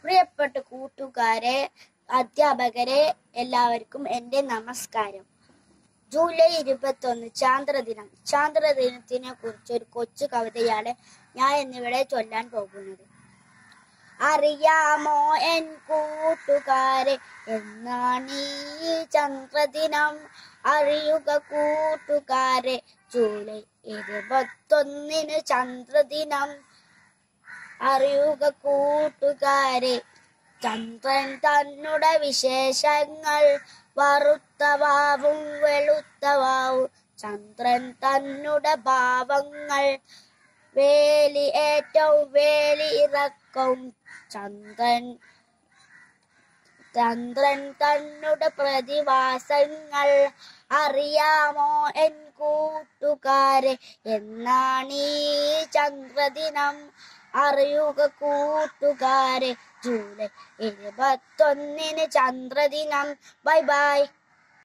പ്രിയപ്പെട്ട കൂട്ടുകാരെ അധ്യാപകരെ എല്ലാവർക്കും എൻ്റെ നമസ്കാരം ജൂലൈ ഇരുപത്തൊന്ന് ചാന്ദ്രദിനം ചാന്ദ്രദിനത്തിനെ കുറിച്ച് ഒരു കൊച്ചു കവിതയാണ് ഞാൻ എന്നിവിടെ ചൊല്ലാൻ പോകുന്നത് അറിയാമോ എൻ കൂട്ടുകാരെ എന്നാണ് ഈ ചന്ദ്രദിനം അറിയുക കൂട്ടുകാരെ ജൂലൈ ഇരുപത്തൊന്നിന് ചന്ദ്രദിനം അറിയുക കൂട്ടുകാരെ ചന്ദ്രൻ തന്നുടെ വിശേഷങ്ങൾ വറുത്തവാവും വെളുത്തവാവും ചന്ദ്രൻ തന്നുടെ ഭാവങ്ങൾ വേലി ഏറ്റവും വേലി ഇറക്കവും ചന്ദ്രൻ ചന്ദ്രൻ തന്നുടെ പ്രതിഭാസങ്ങൾ അറിയാമോ എൻ കൂട്ടുകാരെ എന്നാണ് ഈ ചന്ദ്രദിനം അറിയുക കൂട്ടുകാരെ ജൂലൈ ഇരുപത്തൊന്നിന് ചന്ദ്രദിനം ബൈ ബൈ